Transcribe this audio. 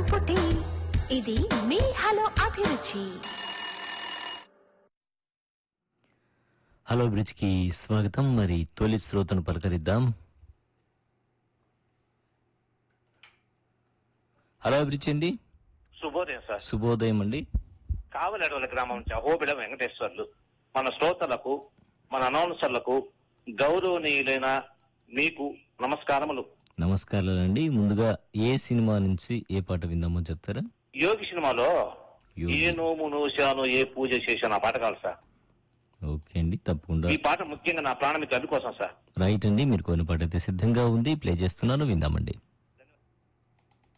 పుట్టి ఇది మీ హలో అభిరుచి హలో బ్రిడ్జ్కి స్వాగతం మరి తొలి శ్రోతను పలకరిద్దాం హలో బ్రిడ్జ్ అండి శుభోదయం సార్ శుభోదయం అండి కావలడవల గ్రామం నుంచి అహోబిళ వెంకటేశ్వర్లు మన శ్రోతలకు మన అనౌన్సర్లకు గౌరవనీయులైన మీకు నమస్కారములు నమస్కారాలండి ముందుగా ఏ సినిమా నుంచి ఏ పాట విందామో చెప్తారా యోగి సినిమాలో యోగి. ఏ నోము నోశాను ఏ పూజ చేశాను ఆ పాట కావాలి సార్ ఓకే అండి తప్పకుండా ఈ పాట ముఖ్యంగా నా ప్రాణమిక కోసం సార్ రైట్ అండి మీరు కొన్ని పాట అయితే సిద్ధంగా ఉంది ప్లే చేస్తున్నాను విందామండి